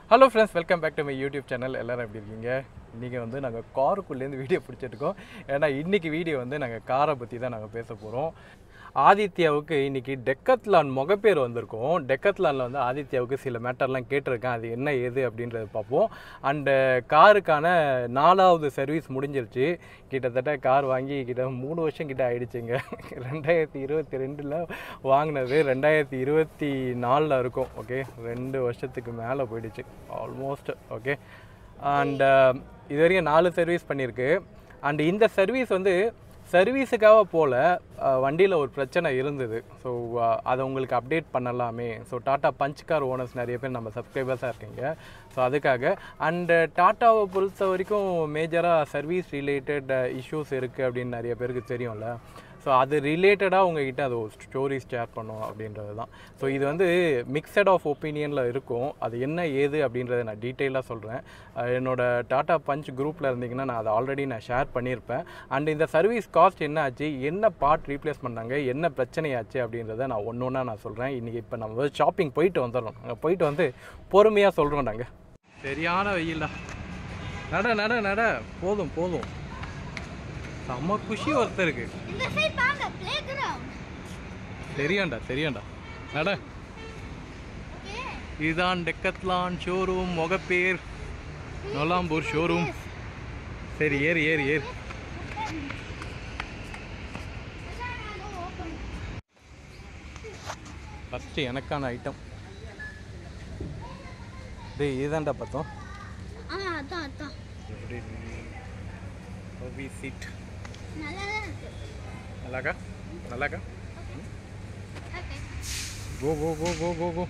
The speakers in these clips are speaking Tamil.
hello friends welcome back to my YouTube channel எல்லாரும் எப்படி இருக்கீங்க இன்றைக்கி வந்து நாங்கள் காருக்குள்ளேருந்து வீடியோ பிடிச்சிருக்கோம் ஏன்னா இன்றைக்கி வீடியோ வந்து நாங்கள் காரை பற்றி தான் நாங்கள் பேச போகிறோம் ஆதித்யாவுக்கு இன்றைக்கி டெக்கத்லான் முகப்பேர் வந்திருக்கோம் டெக்கத்லானில் வந்து ஆதித்யாவுக்கு சில மேட்டர்லாம் கேட்டிருக்கேன் அது என்ன ஏது அப்படின்றத பார்ப்போம் அண்டு காருக்கான நாலாவது சர்வீஸ் முடிஞ்சிருச்சு கிட்டத்தட்ட கார் வாங்கி கிட்ட மூணு வருஷம் கிட்ட ஆயிடுச்சுங்க ரெண்டாயிரத்தி இருபத்தி ரெண்டில் வாங்கினது ரெண்டாயிரத்தி இருபத்தி நாலில் இருக்கும் ஓகே ரெண்டு வருஷத்துக்கு மேலே போயிடுச்சு ஆல்மோஸ்ட் ஓகே அண்ட் இது வரைக்கும் நாலு சர்வீஸ் பண்ணியிருக்கு அண்ட் இந்த சர்வீஸ் வந்து சர்வீஸுக்காக போல் வண்டியில் ஒரு பிரச்சனை இருந்தது ஸோ அதை உங்களுக்கு அப்டேட் பண்ணலாமே so Tata Punch car owners நிறைய பேர் நம்ம சப்ஸ்கிரைபர்ஸாக இருக்கீங்க ஸோ அதுக்காக அண்டு டாட்டாவை பொறுத்த வரைக்கும் மேஜராக சர்வீஸ் ரிலேட்டட் இஷ்யூஸ் இருக்குது அப்படின்னு நிறைய பேருக்கு தெரியும்ல ஸோ அது ரிலேட்டடாக உங்ககிட்ட அது ஒரு ஸ்டோரிஸ் ஷேர் பண்ணும் அப்படின்றது தான் ஸோ இது வந்து மிக்சட் ஆஃப் ஒப்பீனியனில் இருக்கும் அது என்ன ஏது அப்படின்றத நான் டீட்டெயிலாக சொல்கிறேன் என்னோட டாட்டா பஞ்ச் குரூப்பில் இருந்தீங்கன்னா நான் அதை ஆல்ரெடி நான் ஷேர் பண்ணியிருப்பேன் அண்ட் இந்த சர்வீஸ் காஸ்ட் என்ன ஆச்சு என்ன பார்ட் ரீப்ளேஸ் பண்ணாங்க என்ன பிரச்சனையாச்சு அப்படின்றத நான் ஒன்று ஒன்றா நான் சொல்கிறேன் இன்றைக்கி இப்போ நம்ம ஷாப்பிங் போயிட்டு வந்துடுறோம் அங்கே போயிட்டு வந்து பொறுமையாக சொல்கிறோம் நாங்கள் சரியான வெயில்டா நட நட நட போதும் போதும் செம்ம குஷி ஒருத்தருக்கு இந்த சைடு வாங்க ப்ளே கிரவுண்ட் தெரியாண்டா தெரியாண்டா நட இதுதான் Decathlon showroom Mogappair Nolambur showroom சரி ஏறு ஏறு ஏறு ஃபஸ்ட்டு எனக்கான ஐட்டம் டேய் இதுதான்டா பார்த்தோம் ஆ அதான் அதான் எப்படி ஹவி சீட் நல்லா தான் இருக்கு நல்லாக்கா நல்லாக்கா ஓகே கோ கோ கோ கோ கோ கோ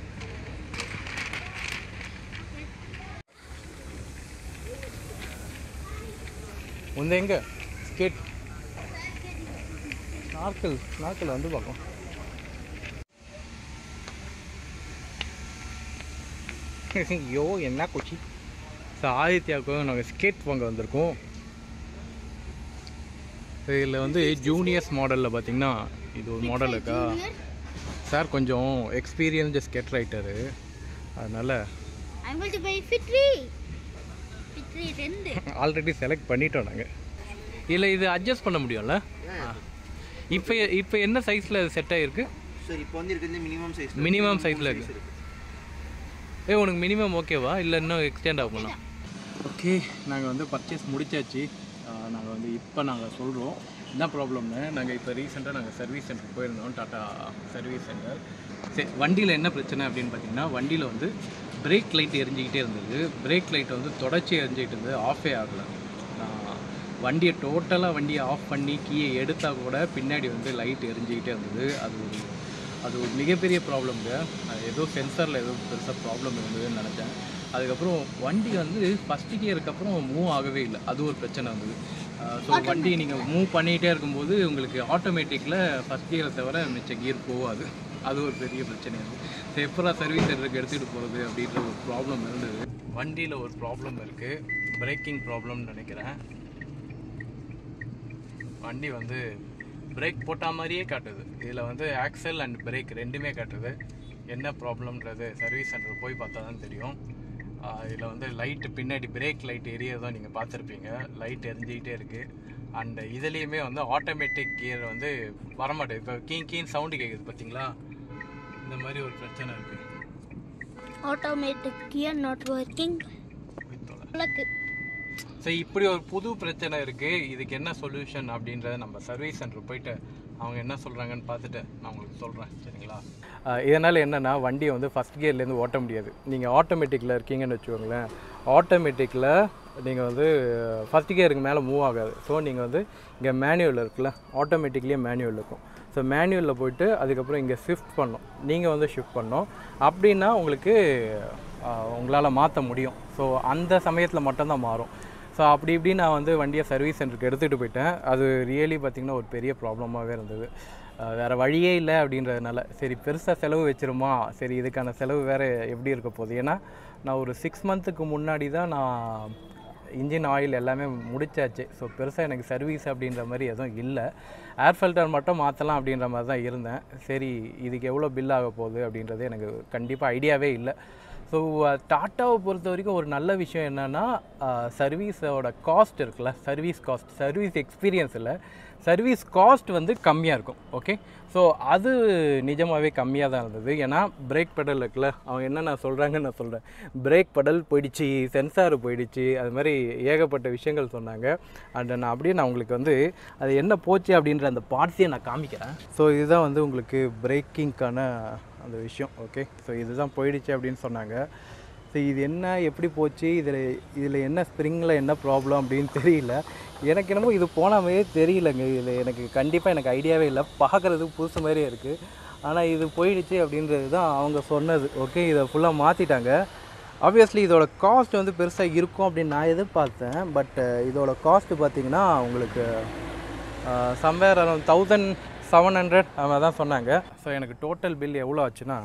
ಮುಂದೆ ಹೆಂಗೆ ಸ್ಕೇಟ್ ಸ್ನಾರ್ಕಲ್ ಸ್ನಾರ್ಕಲ್ வந்து பார்க்கலாம் ஐயோ என்ன குச்சி ஸோ ஆதித்யாவுக்கும் நாங்கள் ஸ்கேட் வாங்க வந்திருக்கோம் இதில் வந்து ஜூனியர்ஸ் மாடலில் பார்த்தீங்கன்னா இது ஒரு மாடல் இருக்கா சார் கொஞ்சம் எக்ஸ்பீரியன்ஸ்டு ஸ்கெட் ரைட்டரு அதனால் ஐ வில் டு பை ஃபிட்ரி ஃபிட்ரி ரெண்டு ஆல்ரெடி செலக்ட் பண்ணிட்டோம் நாங்கள் இல்லை இது அட்ஜஸ்ட் பண்ண முடியும்ல இப்போ இப்போ என்ன சைஸில் செட் ஆகிருக்கு சார் இப்போ வந்து இருக்கிறது மினிமம் சைஸ் மினிமம் சைஸில் இருக்கு ஏ உனக்கு மினிமம் ஓகேவா இல்லை இன்னும் எக்ஸ்டெண்ட் ஆகுமா ஓகே நாங்கள் வந்து பர்ச்சேஸ் முடிச்சாச்சு நாங்கள் வந்து இப்போ நாங்கள் சொல்கிறோம் என்ன ப்ராப்ளம்னு நாங்கள் இப்போ ரீசெண்டாக நாங்கள் சர்வீஸ் சென்டர் போயிருந்தோம் டாட்டா சர்வீஸ் சென்டர் சரி வண்டியில் என்ன பிரச்சனை அப்படின்னு பார்த்தீங்கன்னா வண்டியில் வந்து பிரேக் லைட் எரிஞ்சிக்கிட்டே இருந்தது பிரேக் லைட் வந்து தொடச்சி எரிஞ்சிக்கிட்டு இருந்தது ஆஃபே ஆகலை நான் வண்டியை டோட்டலாக வண்டியை ஆஃப் பண்ணி கீயை எடுத்தால் கூட பின்னாடி வந்து லைட் எரிஞ்சிக்கிட்டே இருந்தது அது ஒரு அது ஒரு மிகப்பெரிய ப்ராப்ளம்ங்க அது ஏதோ சென்சாரில் ஏதோ பெருசாக ப்ராப்ளம் இருந்ததுன்னு நினச்சேன் அதுக்கப்புறம் வண்டி வந்து ஃபஸ்ட்டு கியருக்கு அப்புறம் மூவ் ஆகவே இல்லை அது ஒரு பிரச்சனை வந்தது ஸோ வண்டி நீங்கள் மூவ் பண்ணிகிட்டே இருக்கும்போது உங்களுக்கு ஆட்டோமேட்டிக்கில் ஃபஸ்ட் கியரை தவிர மிச்ச கியர் போகாது அது ஒரு பெரிய பிரச்சனை இருக்குது ஸோ எப்போ சர்வீஸ் சென்டருக்கு எடுத்துகிட்டு போகிறது அப்படின்ற ஒரு ப்ராப்ளம் இருந்தது வண்டியில் ஒரு ப்ராப்ளம் இருக்குது பிரேக்கிங் ப்ராப்ளம்னு நினைக்கிறேன் வண்டி வந்து பிரேக் போட்ட மாதிரியே காட்டுது இதில் வந்து ஆக்சல் அண்ட் பிரேக் ரெண்டுமே காட்டுது என்ன ப்ராப்ளம்ன்றது சர்வீஸ் சென்டர் போய் பார்த்தா தான் தெரியும் இதில் வந்து லைட்டு பின்னாடி பிரேக் லைட் எரியதான் நீங்கள் பார்த்துருப்பீங்க லைட் எரிஞ்சிக்கிட்டே இருக்குது அண்ட் இதுலேயுமே வந்து ஆட்டோமேட்டிக் கியர் வந்து வரமாட்டேது இப்போ கீன் கீன் சவுண்டு கேட்குது பார்த்தீங்களா இந்த மாதிரி ஒரு பிரச்சனை இருக்குது ஆட்டோமேட்டிக் கியர் நாட் ஒர்க்கிங் உலக்கு ஸோ இப்படி ஒரு புது பிரச்சனை இருக்குது இதுக்கு என்ன சொல்யூஷன் அப்படின்றத நம்ம சர்வீஸ் சென்டர் போயிட்டு அவங்க என்ன சொல்கிறாங்கன்னு பார்த்துட்டு நான் உங்களுக்கு சொல்கிறேன் சரிங்களா இதனால் என்னென்னா வண்டியை வந்து ஃபஸ்ட் கியர்லேருந்து ஓட்ட முடியாது நீங்கள் ஆட்டோமேட்டிக்கில் இருக்கீங்கன்னு வச்சுக்கோங்களேன் ஆட்டோமேட்டிக்கில் நீங்கள் வந்து ஃபஸ்ட் கியருக்கு மேலே மூவ் ஆகாது ஸோ நீங்கள் வந்து இங்கே மேனுவல் இருக்குல்ல ஆட்டோமேட்டிக்லேயே மேனுவல் இருக்கும் ஸோ மேனுவலில் போயிட்டு அதுக்கப்புறம் இங்கே ஷிஃப்ட் பண்ணணும் நீங்கள் வந்து ஷிஃப்ட் பண்ணணும் அப்படின்னா உங்களுக்கு உங்களால் மாற்ற முடியும் ஸோ அந்த சமயத்தில் மட்டும்தான் மாறும் ஸோ அப்படி இப்படி நான் வந்து வண்டியை சர்வீஸ் சென்டருக்கு எடுத்துகிட்டு போயிட்டேன் அது ரியலி பார்த்திங்கன்னா ஒரு பெரிய ப்ராப்ளமாகவே இருந்தது வேறு வழியே இல்லை அப்படின்றதுனால சரி பெருசாக செலவு வச்சிருமா சரி இதுக்கான செலவு வேறு எப்படி இருக்க போகுது ஏன்னா நான் ஒரு சிக்ஸ் மந்த்துக்கு முன்னாடி தான் நான் இன்ஜின் ஆயில் எல்லாமே முடிச்சாச்சு ஸோ பெருசாக எனக்கு சர்வீஸ் அப்படின்ற மாதிரி எதுவும் இல்லை ஏர் ஃபில்டர் மட்டும் மாற்றலாம் அப்படின்ற மாதிரி தான் இருந்தேன் சரி இதுக்கு எவ்வளோ பில் ஆக போகுது அப்படின்றது எனக்கு கண்டிப்பாக ஐடியாவே இல்லை ஸோ டாட்டாவை பொறுத்த வரைக்கும் ஒரு நல்ல விஷயம் என்னென்னா சர்வீஸோட காஸ்ட் இருக்குல்ல சர்வீஸ் காஸ்ட் சர்வீஸ் எக்ஸ்பீரியன்ஸ் இல்லை சர்வீஸ் காஸ்ட் வந்து கம்மியாக இருக்கும் ஓகே ஸோ அது நிஜமாகவே கம்மியாக தான் இருந்தது ஏன்னா பிரேக் பெடல் இருக்குல்ல அவங்க என்னென்ன சொல்கிறாங்கன்னு நான் சொல்கிறேன் பிரேக் பெடல் போயிடுச்சு சென்சார் போயிடுச்சு அது மாதிரி ஏகப்பட்ட விஷயங்கள் சொன்னாங்க அண்ட் நான் அப்படியே நான் உங்களுக்கு வந்து அது என்ன போச்சு அப்படின்ற அந்த பார்ட்ஸையே நான் காமிக்கிறேன் ஸோ இதுதான் வந்து உங்களுக்கு பிரேக்கிங்க்கான அந்த விஷயம் ஓகே ஸோ இதுதான் போயிடுச்சு அப்படின்னு சொன்னாங்க ஸோ இது என்ன எப்படி போச்சு இதில் இதில் என்ன ஸ்ப்ரிங்கில் என்ன ப்ராப்ளம் அப்படின்னு தெரியல எனக்கு என்னமோ இது போன மாதிரியே தெரியலங்க இதில் எனக்கு கண்டிப்பாக எனக்கு ஐடியாவே இல்லை பார்க்குறதுக்கு புதுசு மாதிரியே இருக்குது ஆனால் இது போயிடுச்சு அப்படின்றது தான் அவங்க சொன்னது ஓகே இதை ஃபுல்லாக மாற்றிட்டாங்க ஆப்வியஸ்லி இதோட காஸ்ட் வந்து பெருசாக இருக்கும் அப்படின்னு நான் எதிர்பார்த்தேன் பட் இதோட காஸ்ட் பார்த்தீங்கன்னா உங்களுக்கு somewhere around thousand seven hundred அவங்க தான் சொன்னாங்க ஸோ எனக்கு டோட்டல் பில் எவ்வளோ ஆச்சுன்னா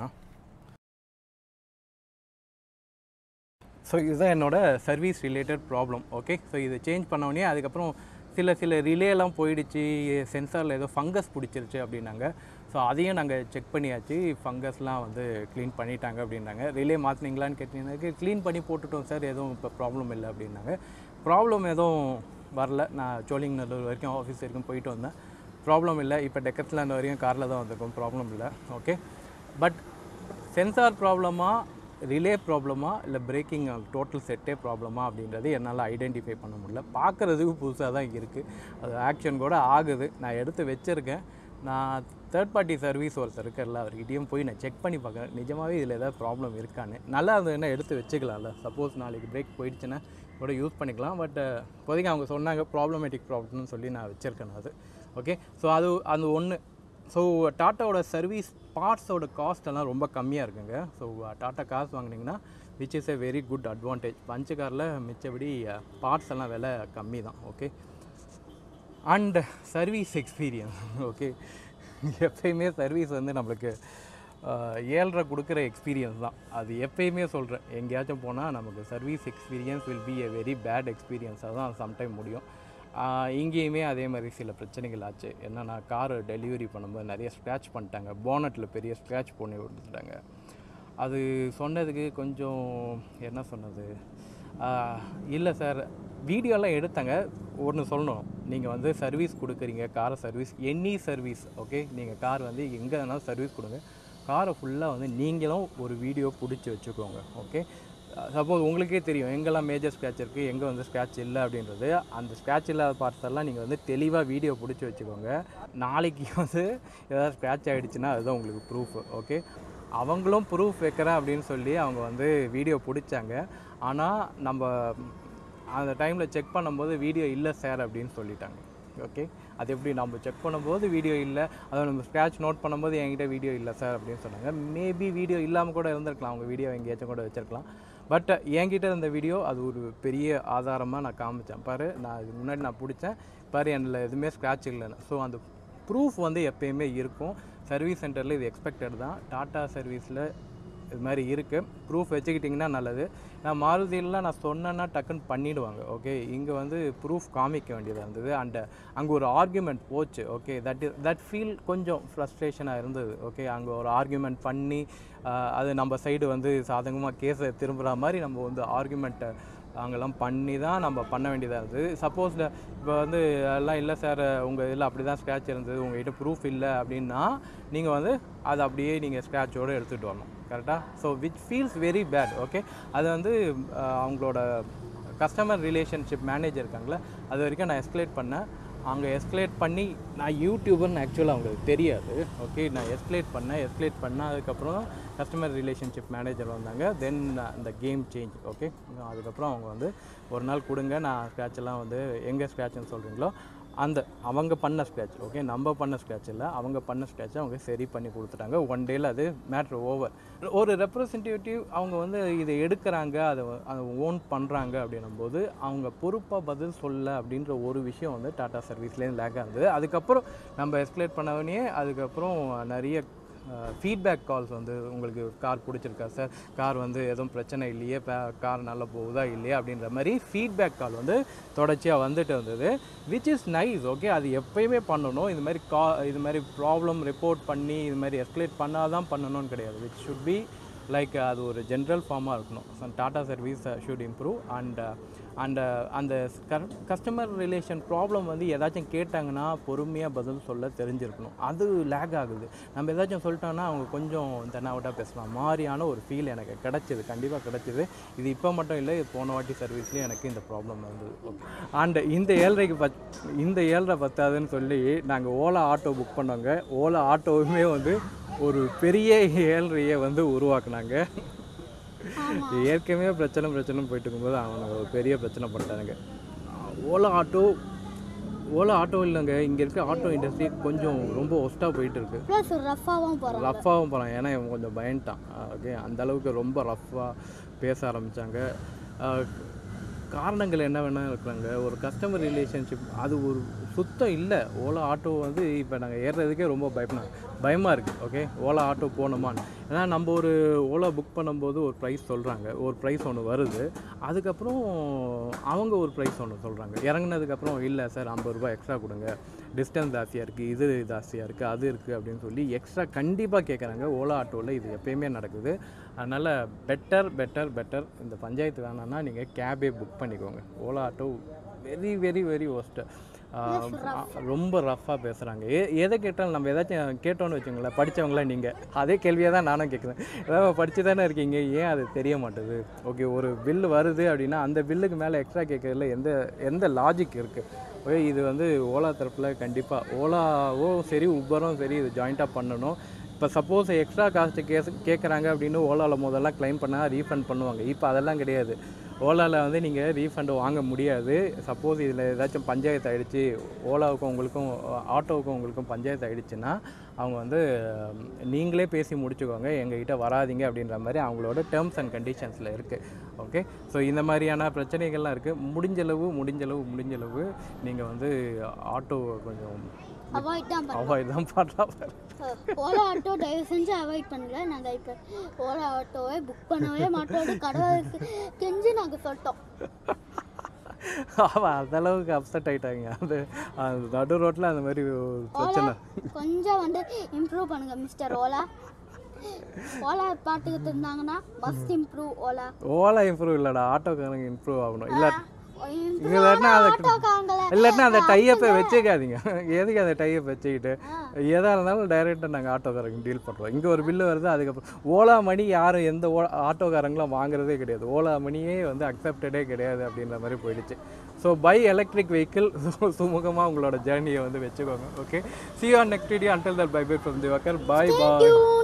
ஸோ இதுதான் என்னோட service related problem okay so இதை சேஞ்ச் பண்ணோடனே அதுக்கப்புறம் சில சில ரிலேலாம் போயிடுச்சு சென்சாரில் ஏதோ ஃபங்கஸ் பிடிச்சிருச்சு அப்படின்னாங்க ஸோ அதையும் நாங்கள் செக் பண்ணியாச்சு ஃபங்கஸ்லாம் வந்து க்ளீன் பண்ணிட்டாங்க அப்படின்னாங்க ரிலே மாற்றினீங்களான்னு கேட்டீங்கன்னா க்ளீன் பண்ணி போட்டுட்டோம் சார் எதுவும் இப்போ ப்ராப்ளம் இல்லை அப்படின்னாங்க ப்ராப்ளம் எதுவும் வரல நான் சோழிங்கநல்லூர் வரைக்கும் ஆஃபீஸ் வரைக்கும் போயிட்டு வந்தேன் ப்ராப்ளம் இல்லை இப்போ டெக்கத்லாண்ட் வரைக்கும் காரில் தான் வந்திருக்கோம் ப்ராப்ளம் இல்லை ஓகே பட் சென்சார் ப்ராப்ளமா ரிலே ப்ராப்ளமா இல்லை பிரேக்கிங் டோட்டல் செட்டே ப்ராப்ளமா அப்படின்றது என்னால் ஐடென்டிஃபை பண்ண முடியல பார்க்குறதுக்கு புதுசாக தான் இருக்குது அது ஆக்ஷன் கூட ஆகுது நான் எடுத்து வச்சுருக்கேன் நான் தேர்ட் பார்ட்டி சர்வீஸ் ஒருத்தர் இருக்கார்ல அவர்கிட்டயும் போய் நான் செக் பண்ணி பார்க்குறேன் நிஜமாகவே இதில் ஏதாவது ப்ராப்ளம் இருக்கான்னு நல்லா இருந்ததுன்னா எடுத்து வச்சுக்கலாம்ல சப்போஸ் நாளைக்கு பிரேக் போயிடுச்சுன்னா கூட யூஸ் பண்ணிக்கலாம் பட் இப்போதைக்கு அவங்க சொன்னாங்க ப்ராப்ளமேட்டிக் ப்ராப்ளம்னு சொல்லி நான் வச்சுருக்கேன் அது ஓகே ஸோ அது அந்த ஒன்று ஸோ டாட்டாவோட சர்வீஸ் பார்ட்ஸோட காஸ்ட் எல்லாம் ரொம்ப கம்மியாக இருக்குங்க ஸோ டாட்டா காசு வாங்குனீங்கன்னா which is a very good advantage Punch காரில் மிச்சபடி பார்ட்ஸ் எல்லாம் விலை கம்மி தான் okay and service experience okay எப்பயுமே சர்வீஸ் வந்து நம்மளுக்கு ஆஹ், ஏழ்ரை கொடுக்குற எக்ஸ்பீரியன்ஸ் தான் அது எப்பயுமே சொல்கிறேன் எங்கேயாச்சும் போனால் நமக்கு service experience will be a very bad எக்ஸ்பீரியன்ஸாக தான் சம்டைம் முடியும் ஆஹ், இங்கேயுமே அதே மாதிரி சில பிரச்சனைகள் ஆச்சு என்னென்னா கார் டெலிவரி பண்ணும்போது நிறைய ஸ்க்ராட்ச் பண்ணிட்டாங்க போனட்டில் பெரிய ஸ்க்ராட்ச் பண்ணி கொடுத்துட்டாங்க அது சொன்னதுக்கு கொஞ்சம் என்ன சொன்னது இல்லை சார் வீடியோலாம் எடுத்தாங்க ஒன்று சொல்லணும் நீங்கள் வந்து சர்வீஸ் கொடுக்குறீங்க காரை சர்வீஸ் எனி சர்வீஸ் ஓகே நீங்கள் கார் வந்து எங்கே வேணாலும் சர்வீஸ் கொடுங்க காரை ஃபுல்லாக வந்து நீங்களும் ஒரு வீடியோ பிடிச்சி வச்சுக்கோங்க ஓகே சப்போஸ் உங்களுக்கே தெரியும் எங்கெல்லாம் மேஜர் ஸ்க்ராட்ச் இருக்குது எங்கே வந்து ஸ்க்ராட்ச் இல்லை அப்படின்றது அந்த ஸ்க்ராட்ச் இல்லாத பார்ட்ஸ் எல்லாம் நீங்கள் வந்து தெளிவாக வீடியோ பிடிச்சி வச்சுக்கோங்க நாளைக்கு வந்து ஏதாவது ஸ்க்ராட்ச் ஆகிடுச்சுன்னா அதுதான் உங்களுக்கு ப்ரூஃப் ஓகே அவங்களும் ப்ரூஃப் வைக்கிறேன் அப்படின்னு சொல்லி அவங்க வந்து வீடியோ பிடிச்சாங்க ஆனால் நம்ம அந்த டைமில் செக் பண்ணும்போது வீடியோ இல்லை சார் அப்படின்னு சொல்லிட்டாங்க ஓகே அது எப்படி நம்ம செக் பண்ணும்போது வீடியோ இல்லை அதை நம்ம ஸ்க்ராட்ச் நோட் பண்ணும்போது என்கிட்ட வீடியோ இல்லை சார் அப்படின்னு சொன்னாங்க மேபி வீடியோ இல்லாமல் கூட இருந்திருக்கலாம் அவங்க வீடியோ எங்கேயாச்சும் கூட வச்சிருக்கலாம் பட் என்கிட்ட இருந்த வீடியோ அது ஒரு பெரிய ஆதாரமாக நான் காமிச்சேன் பாரு நான் இதுக்கு முன்னாடி நான் பிடிச்சேன் பாரு என்னில் எதுவுமே ஸ்க்ராட்ச் இல்லைன்னு ஸோ அந்த ப்ரூஃப் வந்து எப்பயுமே இருக்கும் சர்வீஸ் சென்டரில் இது எக்ஸ்பெக்டட் தான் டாட்டா சர்வீஸில் இது மாதிரி இருக்குது ப்ரூஃப் வச்சுக்கிட்டிங்கன்னா நல்லது நான் மாருதியிலலாம் நான் சொன்னேன்னா டக்குன்னு பண்ணிடுவாங்க ஓகே இங்கே வந்து ப்ரூஃப் காமிக்க வேண்டியதாக இருந்தது அண்ட் அங்கே ஒரு ஆர்குமெண்ட் போச்சு okay that is that feel கொஞ்சம் ஃப்ரஸ்ட்ரேஷனாக இருந்தது ஓகே அங்கே ஒரு ஆர்குமெண்ட் பண்ணி ஆஹ், அது நம்ம சைடு வந்து சாதகமாக கேஸை திரும்புகிற மாதிரி நம்ம வந்து ஆர்குமெண்ட்டை அங்கெல்லாம் பண்ணி தான் நம்ம பண்ண வேண்டியதாக இருந்தது சப்போஸ் இப்போ வந்து எல்லாம் இல்லை சார் உங்கள் இதில் அப்படி தான் ஸ்க்ராட்ச் இருந்தது உங்கள்கிட்ட ப்ரூஃப் இல்லை அப்படின்னா நீங்கள் வந்து அதை அப்படியே நீங்கள் ஸ்க்ராட்சோடு எடுத்துகிட்டு வரணும் கரெக்டாக so which feels very bad okay அது வந்து அஹ், அவங்களோட கஸ்டமர் ரிலேஷன்ஷிப் மேனேஜர் இருக்காங்களே அது வரைக்கும் நான் எஸ்கலேட் பண்ணேன் அங்கே எஸ்கலேட் பண்ணி நான் யூடியூபர்னு ஆக்சுவலாக அவங்களுக்கு தெரியாது ஓகே நான் எஸ்கலேட் பண்ணேன் எஸ்கலேட் பண்ணதுக்கப்புறம் கஸ்டமர் ரிலேஷன்ஷிப் மேனேஜர் வந்தாங்க தென் அந்த கேம் சேஞ்ச் ஓகே அதுக்கப்புறம் அவங்க வந்து ஒரு நாள் கொடுங்க நான் ஸ்க்ராட்ச் எல்லாம் வந்து எங்கே ஸ்க்ராட்ச்னு சொல்கிறீங்களோ அந்த அவங்க பண்ண ஸ்க்ராட்ச் ஓகே நம்ம பண்ண ஸ்க்ராட்ச் இல்லை அவங்க பண்ண ஸ்க்ராட்சை அவங்க சரி பண்ணி கொடுத்துட்டாங்க ஒன் டேயில் அது மேட்ரு ஓவர் ஒரு ரெப்ரசன்டேட்டிவ் அவங்க வந்து இதை எடுக்கிறாங்க அதை அதை ஓன் பண்ணுறாங்க அப்படின்னும் போது அவங்க பொறுப்பாக பதில் சொல்ல அப்படின்ற ஒரு விஷயம் வந்து டாடா சர்வீஸ்லேருந்து லேக்காக இருந்தது அதுக்கப்புறம் நம்ம எஸ்கலேட் பண்ணவனே அதுக்கப்புறம் நிறைய ஃபீட்பேக் கால்ஸ் வந்து உங்களுக்கு கார் பிடிச்சிருக்கா சார் கார் வந்து எதுவும் பிரச்சனை இல்லையே கார் நல்லா போகுதா இல்லையா அப்படின்ற மாதிரி ஃபீட்பேக் கால் வந்து தொடர்ச்சியாக வந்துட்டு இருந்தது விச் இஸ் நைஸ் ஓகே அது எப்பயுமே பண்ணணும் இது மாதிரி கா இது மாதிரி ப்ராப்ளம் ரிப்போர்ட் பண்ணி இது மாதிரி எஸ்கலேட் பண்ணால் தான் பண்ணணும்னு கிடையாது விச் ஷுட் பி லைக் அது ஒரு ஜென்ரல் ஃபார்மாக இருக்கணும் Tata service should improve and and அந்த கஸ்டமர் ரிலேஷன் ப்ராப்ளம் வந்து ஏதாச்சும் கேட்டாங்கன்னா பொறுமையாக பதில் சொல்ல தெரிஞ்சிருக்கணும் அது லேக் ஆகுது நம்ம ஏதாச்சும் சொல்லிட்டோம்னா அவங்க கொஞ்சம் தென்னாவட்டாக பேசலாம் மாதிரியான ஒரு ஃபீல் எனக்கு கிடச்சிது கண்டிப்பாக கிடச்சிது இது இப்போ மட்டும் இல்லை இது போன வாட்டி சர்வீஸ்லேயும் எனக்கு இந்த ப்ராப்ளம் வந்தது ஓகே அண்ட் இந்த ஏழரைக்கு பத் இந்த ஏழரை பத்தாதுன்னு சொல்லி நாங்கள் ஓலா ஆட்டோ புக் பண்ணோங்க ஓலா ஆட்டோவுமே வந்து ஒரு பெரிய ஏழரையை வந்து உருவாக்குனாங்க ஏற்கனவே பிரச்சனை பிரச்சனை போயிட்டு இருக்கும்போது அவனுங்க ஒரு பெரிய பிரச்சனை பண்ணிட்டானுங்க ஓலா ஆட்டோ ஓலா ஆட்டோ இல்லைங்க இங்கே இருக்க ஆட்டோ இண்டஸ்ட்ரி கொஞ்சம் ரொம்ப ஒஸ்ட்டாக போயிட்டு இருக்கு ப்ளஸ் ரஃபாகவும் போகிறான் ரஃப்பாகவும் போகிறான் ஏன்னா இவன் கொஞ்சம் பயன்ட்டான் ஓகே அந்த அளவுக்கு ரொம்ப ரஃப்பாக பேச ஆரம்பித்தாங்க காரணங்கள் என்ன வேணா இருக்கிறாங்க ஒரு கஸ்டமர் ரிலேஷன்ஷிப் அது ஒரு சுத்தம் இல்லை ஓலா ஆட்டோ வந்து இப்போ நாங்கள் ஏறுறதுக்கே ரொம்ப பயப்படாங்க பயமாக இருக்குது ஓகே ஓலா ஆட்டோ போகணுமான்னு ஏன்னா நம்ம ஒரு ஓலா புக் பண்ணும்போது ஒரு ப்ரைஸ் சொல்கிறாங்க ஒரு ப்ரைஸ் ஒன்று வருது அதுக்கப்புறம் அவங்க ஒரு ப்ரைஸ் ஒன்று சொல்கிறாங்க இறங்குனதுக்கப்புறம் இல்லை சார் ஐம்பது ரூபாய் எக்ஸ்ட்ரா கொடுங்க டிஸ்டன்ஸ் ஜாஸ்தியாக இருக்குது இது ஜாஸ்தியாக இருக்குது அது இருக்குது அப்படின்னு சொல்லி எக்ஸ்ட்ரா கண்டிப்பாக கேட்குறாங்க ஓலா ஆட்டோவில் இது எப்பயுமே நடக்குது அதனால் பெட்டர் பெட்டர் பெட்டர் இந்த பஞ்சாயத்து வேணான்னா நீங்கள் கேபே புக் பண்ணிக்கோங்க Ola auto very very very worst ரொம்ப ரஃப்பாக பேசுகிறாங்க எ எதை கேட்டாலும் நம்ம ஏதாச்சும் கேட்டோன்னு வச்சுங்களேன் படித்தவங்களா நீங்கள் அதே கேள்வியை தான் நானும் கேட்குறேன் ஏதாவது படித்து தானே இருக்கீங்க ஏன் அது தெரிய மாட்டுது ஓகே ஒரு பில்லு வருது அப்படின்னா அந்த பில்லுக்கு மேலே எக்ஸ்ட்ரா கேட்கறதுல எந்த எந்த லாஜிக் இருக்குது ஓகே இது வந்து ஓலா தரப்பில் கண்டிப்பாக ஓலாவும் சரி உபரும் சரி இது ஜாயிண்ட்டாக பண்ணணும் இப்போ சப்போஸ் எக்ஸ்ட்ரா காஸ்ட்டு கேஸ் கேட்குறாங்க அப்படின்னு ஓலாவில் முதல்ல க்ளைம் பண்ணால் ரீஃபண்ட் பண்ணுவாங்க இப்போ அதெல்லாம் கிடையாது ஓலாவில் வந்து நீங்கள் ரீஃபண்ட் வாங்க முடியாது சப்போஸ் இதில் ஏதாச்சும் பஞ்சாயத்து ஆகிடுச்சு ஓலாவுக்கும் உங்களுக்கும் ஆட்டோவுக்கும் உங்களுக்கும் பஞ்சாயத்து ஆகிடுச்சுன்னா அவங்க வந்து ம், நீங்களே பேசி முடிச்சுக்கோங்க எங்ககிட்ட வராதீங்க அப்படின்ற மாதிரி அவங்களோட டேர்ம்ஸ் அண்ட் கண்டிஷன்ஸில் இருக்குது ஓகே ஸோ இந்த மாதிரியான பிரச்சனைகள்லாம் இருக்குது முடிஞ்சளவு முடிஞ்சளவு முடிஞ்சளவு நீங்கள் வந்து ஆட்டோவை கொஞ்சம் அவாய்ட் தான் பண்ணுறோம் அவாய்ட் தான் பண்ணுறாங்க ஓலா ஆட்டோ தயவு செஞ்சு அவாய்ட் பண்ணுங்க நாங்கள் இப்போ ஓலா ஆட்டோவை புக் பண்ணவே மாட்டோம் கடவுளுக்கு கெஞ்சு நாங்கள் சொல்லிட்டோம் அவன் அந்தளவுக்கு அப்செட் ஆகிட்டாங்க அது அந்த நடு ரோட்டில் அந்த மாதிரி ஒரு பிரச்சனை கொஞ்சம் வந்து இம்ப்ரூவ் பண்ணுங்க மிஸ்டர் ஓலா ஓலா பாட்டுக்கிட்டு இருந்தாங்கன்னா must improve Ola Ola improve இல்லைடா ஆட்டோக்காரங்க இம்ப்ரூவ் ஆகணும் இல்லை improve இல்லாட்டினா அதை ஆட்டோக்காரங்கள இல்லாட்டினா அந்த டையப்பை வச்சுக்காதீங்க எதுக்கு அந்த டையப் வச்சுக்கிட்டு எதாக இருந்தாலும் டைரெக்டாக நாங்கள் ஆட்டோக்காரங்க டீல் பண்ணுறோம் இங்கே ஒரு பில்லு வருது அதுக்கப்புறம் ஓலா மணி யாரும் எந்த ஓ ஆட்டோக்காரங்களும் வாங்குறதே கிடையாது ஓலா மணியே வந்து அக்செப்டடே கிடையாது அப்படின்ற மாதிரி போயிடுச்சு ஸோ பை எலக்ட்ரிக் வெஹிக்கிள் சுமூகமாக உங்களோட ஜேர்னியை வந்து வச்சுக்கோங்க okay see on next video until that bye bye from Diwakar bye bye